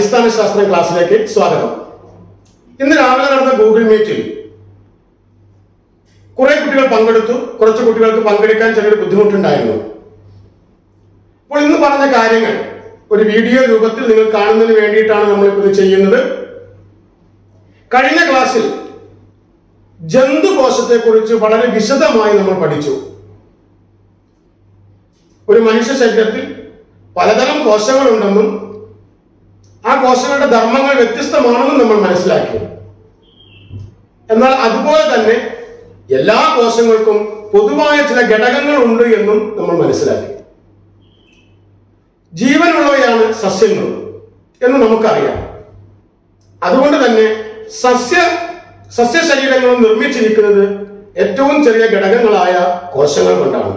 അടിസ്ഥാന ശാസ്ത്രം ക്ലാസ്സിലേക്ക് സ്വാഗതം ഇന്ന് രാവിലെ നടന്ന ഗൂഗിൾ മീറ്റിൽ കുറെ കുട്ടികൾ പങ്കെടുത്തു കുറച്ച് കുട്ടികൾക്ക് പങ്കെടുക്കാൻ ചെറിയൊരു ബുദ്ധിമുട്ടുണ്ടായിരുന്നു അപ്പോൾ ഇന്ന് പറഞ്ഞ കാര്യങ്ങൾ ഒരു വീഡിയോ രൂപത്തിൽ നിങ്ങൾ കാണുന്നതിന് വേണ്ടിയിട്ടാണ് നമ്മളിപ്പോൾ ഇത് ചെയ്യുന്നത് കഴിഞ്ഞ ക്ലാസ്സിൽ ജന്തുകോശത്തെക്കുറിച്ച് വളരെ വിശദമായി നമ്മൾ പഠിച്ചു ഒരു മനുഷ്യ ശരീരത്തിൽ പലതരം കോശങ്ങളുണ്ടെന്നും ആ കോശങ്ങളുടെ ധർമ്മങ്ങൾ വ്യത്യസ്തമാണെന്നും നമ്മൾ മനസ്സിലാക്കി എന്നാൽ അതുപോലെ തന്നെ എല്ലാ കോശങ്ങൾക്കും പൊതുവായ ചില ഘടകങ്ങൾ ഉണ്ട് എന്നും നമ്മൾ മനസ്സിലാക്കി ജീവനുള്ളവയാണ് സസ്യങ്ങൾ എന്ന് നമുക്കറിയാം അതുകൊണ്ട് തന്നെ സസ്യ സസ്യ ശരീരങ്ങളും നിർമ്മിച്ചിരിക്കുന്നത് ഏറ്റവും ചെറിയ ഘടകങ്ങളായ കോശങ്ങൾ കൊണ്ടാണ്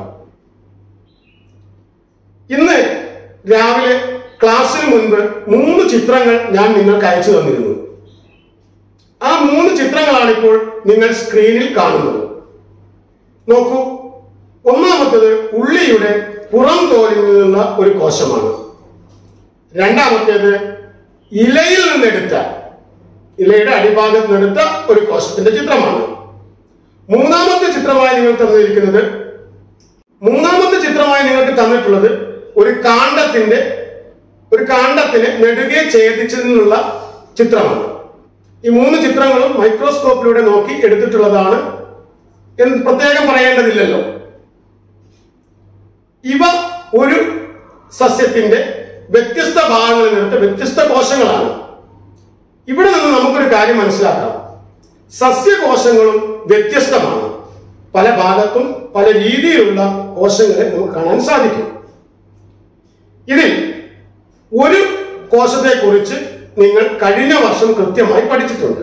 ഇന്ന് രാവിലെ ക്ലാസ്സിന് മുൻപ് മൂന്ന് ചിത്രങ്ങൾ ഞാൻ നിങ്ങൾക്ക് അയച്ചു തന്നിരുന്നു ആ മൂന്ന് ചിത്രങ്ങളാണ് ഇപ്പോൾ നിങ്ങൾ സ്ക്രീനിൽ കാണുന്നത് നോക്കൂ ഒന്നാമത്തത് ഉള്ളിയുടെ പുറം തോലിൽ നിന്നുള്ള ഒരു കോശമാണ് രണ്ടാമത്തേത് ഇലയിൽ നിന്നെടുത്ത ഇലയുടെ അടിഭാഗത്ത് നിന്നെടുത്ത ഒരു കോശത്തിന്റെ ചിത്രമാണ് മൂന്നാമത്തെ ചിത്രമായി നിങ്ങൾ തന്നിരിക്കുന്നത് മൂന്നാമത്തെ ചിത്രമായി നിങ്ങൾക്ക് തന്നിട്ടുള്ളത് ഒരു കാണ്ഡത്തിന്റെ ഒരു കാണ്ഡത്തിന് നെടുകെ ഛേദിച്ചതിനുള്ള ചിത്രമാണ് ഈ മൂന്ന് ചിത്രങ്ങളും മൈക്രോസ്കോപ്പിലൂടെ നോക്കി എടുത്തിട്ടുള്ളതാണ് എന്ന് പ്രത്യേകം പറയേണ്ടതില്ലല്ലോ ഇവ ഒരു സസ്യത്തിന്റെ വ്യത്യസ്ത ഭാഗങ്ങളിൽ നിന്നെടുത്ത വ്യത്യസ്ത കോശങ്ങളാണ് ഇവിടെ നിന്ന് നമുക്കൊരു കാര്യം മനസ്സിലാക്കാം സസ്യകോശങ്ങളും വ്യത്യസ്തമാണ് പല ഭാഗത്തും പല രീതിയിലുള്ള കോശങ്ങളെ നമുക്ക് കാണാൻ സാധിക്കും ഇതിൽ ഒരു കോശത്തെക്കുറിച്ച് നിങ്ങൾ കഴിഞ്ഞ വർഷം കൃത്യമായി പഠിച്ചിട്ടുണ്ട്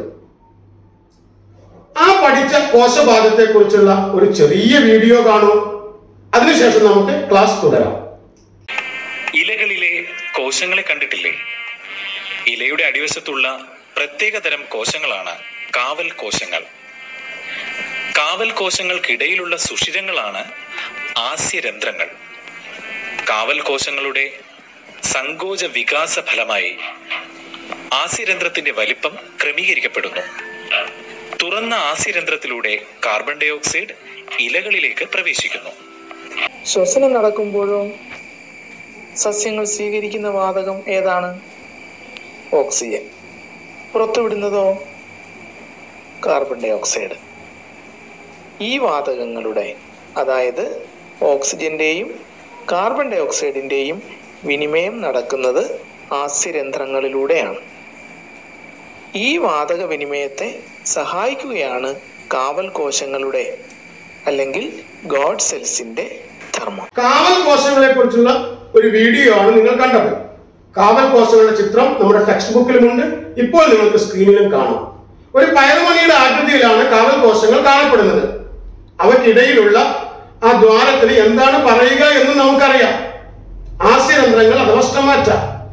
ആ പഠിച്ച കോശഭാഗത്തെ കുറിച്ചുള്ള ഒരു ചെറിയ വീഡിയോ കാണൂ അതിനുശേഷം നമുക്ക് ക്ലാസ് തുടരാം ഇലകളിലെ കോശങ്ങളെ കണ്ടിട്ടില്ലേ ഇലയുടെ അടിവശത്തുള്ള പ്രത്യേകതരം കോശങ്ങളാണ് കാവൽ കോശങ്ങൾ കാവൽ കോശങ്ങൾക്കിടയിലുള്ള സുഷിരങ്ങളാണ് ആസ്യരന്ധ്രങ്ങൾ കാവൽ കോശങ്ങളുടെ സങ്കോച വികാസ ഫലമായി ആസ്യരന്ധ്രത്തിന്റെ വലിപ്പം ക്രമീകരിക്കപ്പെടുന്നു തുറന്ന ആസ്യരന്ധ്രത്തിലൂടെ കാർബൺ ഡൈ ഓക്സൈഡ് ഇലകളിലേക്ക് പ്രവേശിക്കുന്നു ശ്വസനം നടക്കുമ്പോഴോ സസ്യങ്ങൾ സ്വീകരിക്കുന്ന വാതകം ഏതാണ് ഓക്സിജൻ പുറത്തുവിടുന്നതോ കാർബൺ ഡൈ ഓക്സൈഡ് ഈ വാതകങ്ങളുടെ അതായത് ഓക്സിജന്റെയും കാർബൺ ഡൈ ഓക്സൈഡിന്റെയും വിനിമയം നടക്കുന്നത് ആസ്യരന്ധ്രങ്ങളിലൂടെയാണ് ഈ വാതക വിനിമയത്തെ സഹായിക്കുകയാണ് കാവൽ കോശങ്ങളുടെ അല്ലെങ്കിൽ ഗോഡ് സെൽസിന്റെ ധർമ്മം കാവൽ കോശങ്ങളെ കുറിച്ചുള്ള ഒരു വീഡിയോ ആണ് നിങ്ങൾ കണ്ടത് കാവൽ കോശങ്ങളുടെ ചിത്രം നമ്മുടെ ടെക്സ്റ്റ് ബുക്കിലുമുണ്ട് ഇപ്പോൾ നിങ്ങൾക്ക് സ്ക്രീനിലും കാണാം ഒരു പയറുമണിയുടെ ആകൃതിയിലാണ് കാവൽ കോശങ്ങൾ കാണപ്പെടുന്നത് അവയ്ക്കിടയിലുള്ള ആ ദ്വാരത്തിന് എന്താണ് പറയുക എന്ന് നമുക്കറിയാം ആസ്യരന്ധ്രങ്ങൾ അഥവാ സ്റ്റൊമാറ്റ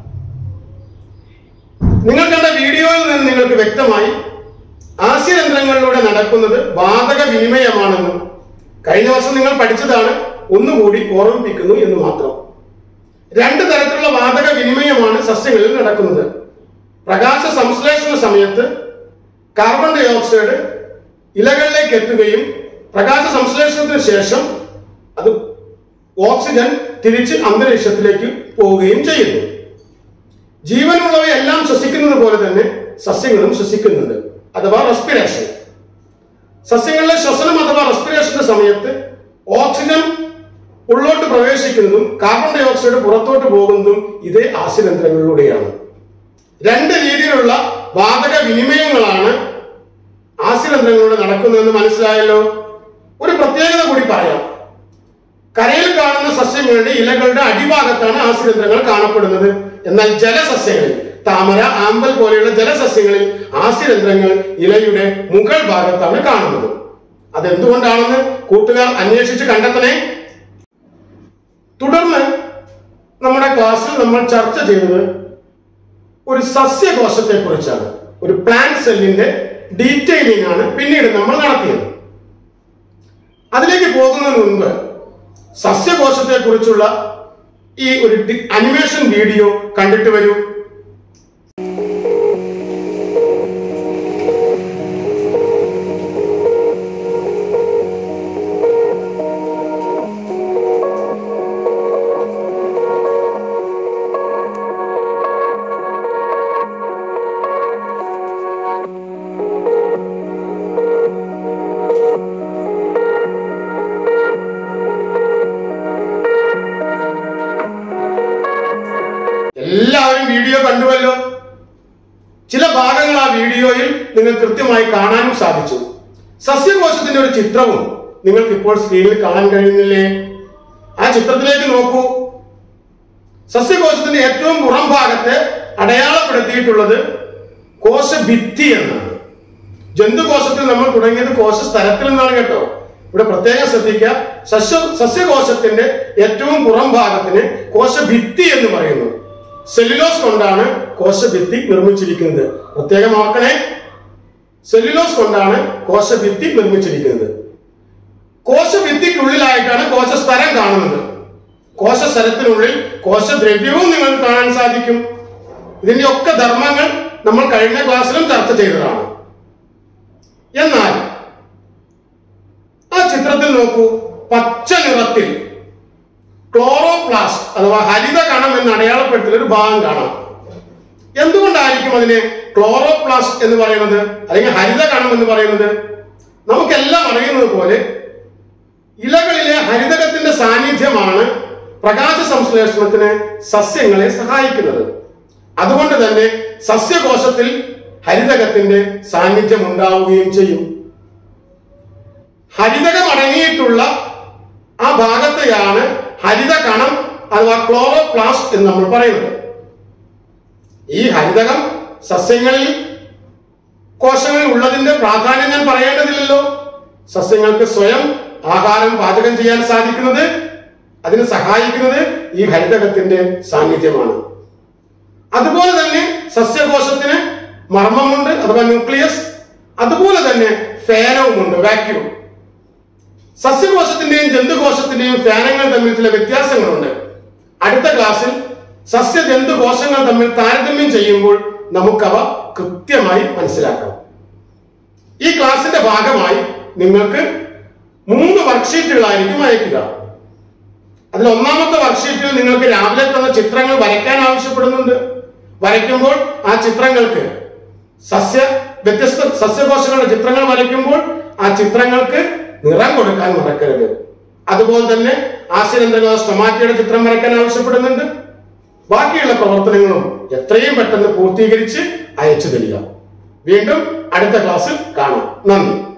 നിങ്ങൾ കണ്ട വീഡിയോയിൽ നിന്ന് നിങ്ങൾക്ക് വ്യക്തമായി ആസ്യരന്ധ്രങ്ങളിലൂടെ നടക്കുന്നത് വാതക വിനിമയമാണെന്നും കഴിഞ്ഞ വർഷം നിങ്ങൾ പഠിച്ചതാണ് ഒന്നുകൂടി ഓർമ്മിപ്പിക്കുന്നു എന്ന് മാത്രം രണ്ട് തരത്തിലുള്ള വാതക വിനിമയമാണ് സസ്യങ്ങളിൽ നടക്കുന്നത് പ്രകാശ സംശ്ലേഷണ സമയത്ത് കാർബൺ ഡൈ ഓക്സൈഡ് ഇലകളിലേക്ക് എത്തുകയും പ്രകാശ സംശ്ലേഷണത്തിന് ശേഷം അത് ഓക്സിജൻ തിരിച്ച് അന്തരീക്ഷത്തിലേക്ക് പോവുകയും ചെയ്യുന്നു ജീവനുള്ളവയെല്ലാം ശ്വസിക്കുന്നത് പോലെ തന്നെ സസ്യങ്ങളും ശ്വസിക്കുന്നുണ്ട് അഥവാ റെസ്പിറേഷൻ സസ്യങ്ങളിലെ ശ്വസനം അഥവാ റെസ്പിറേഷന്റെ സമയത്ത് ഓക്സിജൻ ഉള്ളോട്ട് പ്രവേശിക്കുന്നതും കാർബൺ ഡൈ ഓക്സൈഡ് പുറത്തോട്ട് പോകുന്നതും ഇതേ ആസ്യരന്ധ്രങ്ങളിലൂടെയാണ് രണ്ട് രീതിയിലുള്ള വാതക വിനിമയങ്ങളാണ് ആസ്യരന്ധ്രങ്ങളിലൂടെ നടക്കുന്നതെന്ന് മനസ്സിലായല്ലോ ഒരു പ്രത്യേകത കൂടി പറയാം കരയിൽ കാണുന്ന സസ്യങ്ങളുടെ ഇലകളുടെ അടിഭാഗത്താണ് ആസ്യരന്ധ്രങ്ങൾ കാണപ്പെടുന്നത് എന്നാൽ ജലസസ്യങ്ങളിൽ താമര ആമ്പൽ പോലെയുള്ള ജലസസ്യങ്ങളിൽ ആസ്യരന്ധ്രങ്ങൾ ഇലയുടെ മുകൾ ഭാഗത്താണ് കാണുന്നത് അതെന്തുകൊണ്ടാണെന്ന് കൂട്ടുകാർ അന്വേഷിച്ച് കണ്ടെത്തണേ തുടർന്ന് നമ്മുടെ ക്ലാസ്സിൽ നമ്മൾ ചർച്ച ചെയ്തത് ഒരു സസ്യകോശത്തെ കുറിച്ചാണ് ഒരു പ്ലാന്റ് സെല്ലിന്റെ ഡീറ്റെയിലിംഗ് ആണ് പിന്നീട് നമ്മൾ നടത്തിയത് അതിലേക്ക് പോകുന്നതിന് മുൻപ് സസ്യകോശത്തെ കുറിച്ചുള്ള ഈ ഒരു അനിമേഷൻ വീഡിയോ കണ്ടിട്ട് വരൂ വീഡിയോയിൽ നിങ്ങൾ കൃത്യമായി കാണാനും സാധിച്ചു സസ്യകോശത്തിന്റെ ഒരു ചിത്രവും നിങ്ങൾക്ക് ഇപ്പോൾ സ്ക്രീനിൽ കാണാൻ കഴിയുന്നില്ലേ ആ ചിത്രത്തിലേക്ക് നോക്കൂ സസ്യകോശത്തിന്റെ ഏറ്റവും പുറം ഭാഗത്ത് അടയാളപ്പെടുത്തിയിട്ടുള്ളത് കോശഭിത്തി എന്നാണ് ജന്തുകോശത്തിൽ നമ്മൾ തുടങ്ങിയത് കോശ സ്ഥലത്തിൽ നിന്നാണ് കേട്ടോ ഇവിടെ പ്രത്യേകം ശ്രദ്ധിക്കുക സസ്യ സസ്യകോശത്തിന്റെ ഏറ്റവും പുറം ഭാഗത്തിന് കോശഭിത്തി എന്ന് പറയുന്നു സെല്ലുലോസ് കൊണ്ടാണ് കോശഭിത്തി നിർമ്മിച്ചിരിക്കുന്നത് പ്രത്യേകം ഓർക്കണേ സെല്ലുലോസ് കൊണ്ടാണ് കോശഭിത്തി നിർമ്മിച്ചിരിക്കുന്നത് കോശഭിത്തിക്കുള്ളിലായിട്ടാണ് കോശസ്ഥലം കാണുന്നത് കോശസ്ഥലത്തിനുള്ളിൽ കോശദ്രവ്യവും നിങ്ങൾക്ക് കാണാൻ സാധിക്കും ഇതിന്റെ ഒക്കെ ധർമ്മങ്ങൾ നമ്മൾ കഴിഞ്ഞ ക്ലാസ്സിലും ചർച്ച ചെയ്തതാണ് എന്നാൽ ആ ചിത്രത്തിൽ നോക്കൂ പച്ച നിറത്തിൽ ക്ലോറോപ്ലാസ്റ്റ് അഥവാ ഹരിത കണം എന്ന് അടയാളപ്പെടുത്തുന്ന ഒരു ഭാഗം കാണാം എന്തുകൊണ്ടായിരിക്കും അതിനെ ക്ലോറോപ്ലാസ്റ്റ് എന്ന് പറയുന്നത് അല്ലെങ്കിൽ ഹരിത കണം എന്ന് പറയുന്നത് നമുക്കെല്ലാം അറിയുന്നത് പോലെ ഇലകളിലെ ഹരിതകത്തിന്റെ സാന്നിധ്യമാണ് പ്രകാശ സംശ്ലേഷണത്തിന് സസ്യങ്ങളെ സഹായിക്കുന്നത് അതുകൊണ്ട് തന്നെ സസ്യകോശത്തിൽ ഹരിതകത്തിന്റെ സാന്നിധ്യം ഉണ്ടാവുകയും ചെയ്യും ഹരിതകം അടങ്ങിയിട്ടുള്ള ആ ഭാഗത്തെയാണ് ഹരിത കണം അഥവാ ക്ലോറോപ്ലാസ്റ്റ് എന്ന് നമ്മൾ പറയുന്നത് ഈ ഹരിതകം സസ്യങ്ങളിൽ കോശങ്ങളിൽ ഉള്ളതിന്റെ പ്രാധാന്യം ഞാൻ പറയേണ്ടതില്ലല്ലോ സസ്യങ്ങൾക്ക് സ്വയം ആഹാരം പാചകം ചെയ്യാൻ സാധിക്കുന്നത് അതിന് സഹായിക്കുന്നത് ഈ ഹരിതകത്തിന്റെ സാന്നിധ്യമാണ് അതുപോലെ തന്നെ സസ്യകോശത്തിന് മർമ്മമുണ്ട് അഥവാ ന്യൂക്ലിയസ് അതുപോലെ തന്നെ ഫേനവുമുണ്ട് വാക്യൂം സസ്യകോശത്തിന്റെയും ജന്തുകോശത്തിന്റെയും ഫാനങ്ങൾ തമ്മിൽ ചില വ്യത്യാസങ്ങളുണ്ട് അടുത്ത ക്ലാസ്സിൽ സസ്യ ജന്തുകോശങ്ങൾ തമ്മിൽ താരതമ്യം ചെയ്യുമ്പോൾ നമുക്കവ കൃത്യമായി മനസ്സിലാക്കാം ഈ ക്ലാസിന്റെ ഭാഗമായി നിങ്ങൾക്ക് മൂന്ന് വർക്ക്ഷീറ്റുകളായിരിക്കും അയക്കുക അതിൽ ഒന്നാമത്തെ വർക്ക്ഷീറ്റിൽ നിങ്ങൾക്ക് രാവിലെ തന്ന ചിത്രങ്ങൾ വരയ്ക്കാൻ ആവശ്യപ്പെടുന്നുണ്ട് വരയ്ക്കുമ്പോൾ ആ ചിത്രങ്ങൾക്ക് സസ്യ വ്യത്യസ്ത സസ്യകോശങ്ങളുടെ ചിത്രങ്ങൾ വരയ്ക്കുമ്പോൾ ആ ചിത്രങ്ങൾക്ക് നിറം കൊടുക്കാൻ മറക്കരുത് അതുപോലെ തന്നെ ആശയരന്ധ്രങ്ങളോ സ്റ്റൊമാറ്റയുടെ ചിത്രം വരയ്ക്കാൻ ആവശ്യപ്പെടുന്നുണ്ട് ബാക്കിയുള്ള പ്രവർത്തനങ്ങളും എത്രയും പെട്ടെന്ന് പൂർത്തീകരിച്ച് അയച്ചു തരിക വീണ്ടും അടുത്ത ക്ലാസ്സിൽ കാണാം നന്ദി